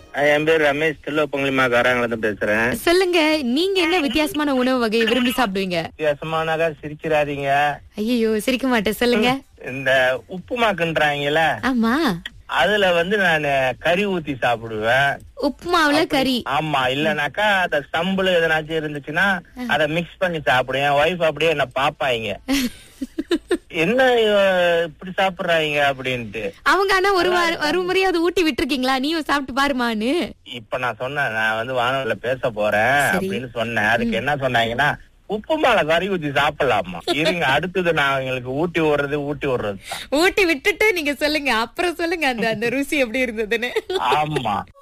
என் பேர் ரமேஷ் தில்லோப்பங்களிமா காராங்கள பேசுறேன் சொல்லுங்க நீங்க என்ன வித்தியாசமான உணவு வகையை விரும்பி சாப்பிடுவீங்க வித்தியாசமானாக்கா சிரிச்சிடாதீங்க ஐயோ சிரிக்க மாட்டேன் சொல்லுங்க இந்த உப்புமாக்குன்றாங்கல்ல ஆமா அதுல வந்து நான் கறி ஊத்தி சாப்பிடுவேன் உப்புமாவுல கறி ஆமா இல்லனாக்கா அந்த ஸ்டம்புல எதனாச்சும் இருந்துச்சுன்னா அத மிக்ஸ் பண்ணி சாப்பிடுவேன் என் ஒய்ஃப் அப்படியே என்ன பாப்பாங்க என்ன இவ இப்படி சாப்பிடுறாங்க அப்படின்ட்டு அவங்க ஆனா ஒரு வார- ஒரு முறையாவது ஊட்டி விட்டுருக்கீங்களா நீயும் சாப்பிட்டு பாருமான்னு இப்ப நான் சொன்னேன் நான் வந்து வானொலியில பேச போறேன் சரி. அப்படின்னு சொன்னேன் அதுக்கு என்ன சொன்னாங்கன்னா உப்பு மேல கறி ஊத்தி சாப்பிடலாமா இருங்க அடுத்தது நான் உங்களுக்கு ஊட்டி விடுறது ஊட்டி விடுறது தான் ஊட்டி விட்டுட்டு நீங்க சொல்லுங்க அப்புறம் சொல்லுங்க அந்த அந்த ருசி எப்படி இருந்ததுன்னு ஆமா